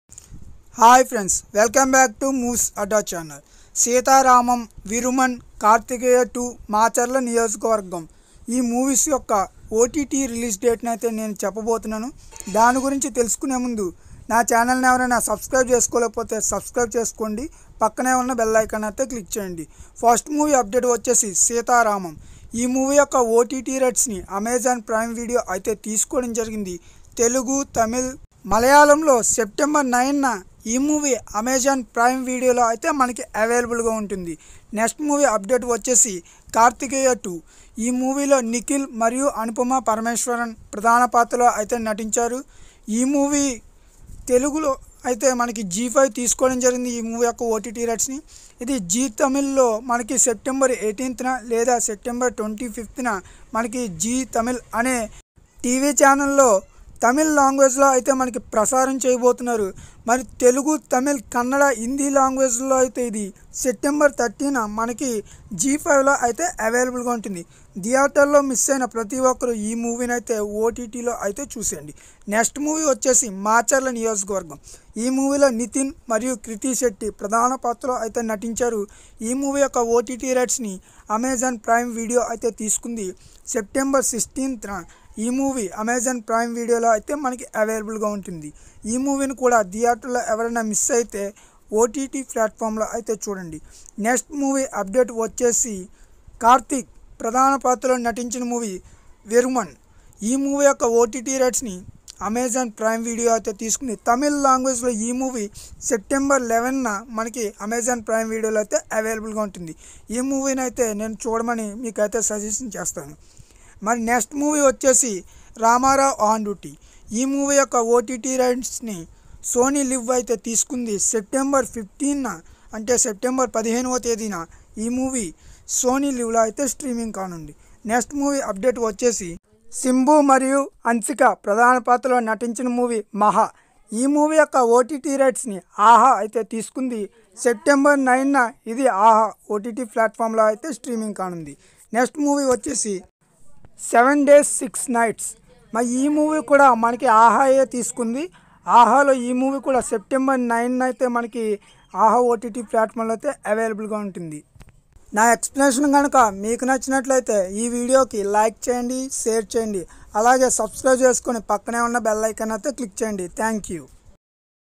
hi friends welcome back to Moos Adda channel Sita Ramam Viruman Karthikeya two Macherla Niyojakavargam ఈ movies యొక్క OTT release డేట్ని అయితే నేను చెప్పబోతున్నాను దాని గురించి తెలుసుకునే ముందు నా ఛానల్ని ఎవరైనా సబ్స్క్రైబ్ చేసుకోలేకపోతే సబ్స్క్రైబ్ చేసుకోండి పక్కనే ఉన్న బెల్ ఐకాన్ అయితే క్లిక్ చేయండి ఫస్ట్ మూవీ అప్డేట్ వచ్చేసి సీతారామం ఈ మూవీ యొక్క ఓటీటీ రైట్స్ని అమెజాన్ ప్రైమ్ వీడియో అయితే తీసుకోవడం జరిగింది తెలుగు తమిళ్ మలయాళంలో సెప్టెంబర్ నైన్న ఈ మూవీ అమెజాన్ ప్రైమ్ వీడియోలో అయితే మనకి అవైలబుల్గా ఉంటుంది నెక్స్ట్ మూవీ అప్డేట్ వచ్చేసి కార్తికేయ టూ ఈ మూవీలో నిఖిల్ మరియు అనుపమ పరమేశ్వరన్ ప్రధాన పాత్రలో అయితే నటించారు ఈ మూవీ తెలుగులో అయితే మనకి జీ ఫైవ్ తీసుకోవడం జరిగింది ఈ మూవీ యొక్క ఓటీటీ రైట్స్ని ఇది జీ తమిళ్లో మనకి సెప్టెంబర్ ఎయిటీన్త్న లేదా సెప్టెంబర్ ట్వంటీ ఫిఫ్త్న మనకి జీ తమిళ్ అనే టీవీ ఛానల్లో తమిళ్ లాంగ్వేజ్లో అయితే మనకి ప్రసారం చేయబోతున్నారు మరి తెలుగు తమిళ్ కన్నడ హిందీ లాంగ్వేజ్లో అయితే ఇది సెప్టెంబర్ థర్టీన మనకి జీ ఫైవ్లో అయితే అవైలబుల్గా ఉంటుంది థియేటర్లో మిస్ అయిన ప్రతి ఒక్కరు ఈ మూవీని అయితే ఓటీటీలో అయితే చూసేయండి నెక్స్ట్ మూవీ వచ్చేసి మాచర్ల నియోజకవర్గం ఈ మూవీలో నితిన్ మరియు కృతి శెట్టి ప్రధాన పాత్రలో అయితే నటించారు ఈ మూవీ యొక్క ఓటీటీ రైట్స్ని అమెజాన్ ప్రైమ్ వీడియో అయితే తీసుకుంది సెప్టెంబర్ సిక్స్టీన్త్న ఈ మూవీ అమెజాన్ ప్రైమ్ వీడియోలో అయితే మనకి అవైలబుల్గా ఉంటుంది ఈ మూవీని కూడా థియేటర్లో ఎవరైనా మిస్ అయితే ఓటీటీ ప్లాట్ఫామ్లో అయితే చూడండి నెక్స్ట్ మూవీ అప్డేట్ వచ్చేసి కార్తీక్ ప్రధాన పాత్రలో నటించిన మూవీ వెరుమన్ ఈ మూవీ యొక్క ఓటీటీ రైట్స్ని అమెజాన్ ప్రైమ్ వీడియో అయితే తీసుకుని తమిళ్ లాంగ్వేజ్లో ఈ మూవీ సెప్టెంబర్ లెవెన్న మనకి అమెజాన్ ప్రైమ్ వీడియోలో అయితే అవైలబుల్గా ఉంటుంది ఈ మూవీని అయితే నేను చూడమని మీకైతే సజెషన్ చేస్తాను మరి నెక్స్ట్ మూవీ వచ్చేసి రామారావు ఆన్ డ్యూటీ ఈ మూవీ యొక్క ఓటీటీ రైట్స్ని సోనీ లివ్ అయితే తీసుకుంది సెప్టెంబర్ ఫిఫ్టీన్న అంటే సెప్టెంబర్ పదిహేనవ తేదీన ఈ మూవీ సోనీ లివ్లో అయితే స్ట్రీమింగ్ కానుంది నెక్స్ట్ మూవీ అప్డేట్ వచ్చేసి సింబు మరియు అన్సిక ప్రధాన పాత్రలో నటించిన మూవీ మహా ఈ మూవీ యొక్క ఓటీటీ రైట్స్ని ఆహా అయితే తీసుకుంది సెప్టెంబర్ నైన్న ఇది ఆహా ఓటీటీ ప్లాట్ఫామ్లో అయితే స్ట్రీమింగ్ కానుంది నెక్స్ట్ మూవీ వచ్చేసి సెవెన్ డేస్ సిక్స్ నైట్స్ మరి ఈ మూవీ కూడా మనకి ఆహాయే తీసుకుంది ఆహాలో ఈ మూవీ కూడా సెప్టెంబర్ నైన్ అయితే మనకి ఆహా ఓటీటీ ప్లాట్ఫామ్లో అయితే అవైలబుల్గా ఉంటుంది నా ఎక్స్ప్లెనేషన్ కనుక మీకు నచ్చినట్లయితే ఈ వీడియోకి లైక్ చేయండి షేర్ చేయండి అలాగే సబ్స్క్రైబ్ చేసుకొని పక్కనే ఉన్న బెల్ ఐకాన్ అయితే క్లిక్ చేయండి థ్యాంక్ యూ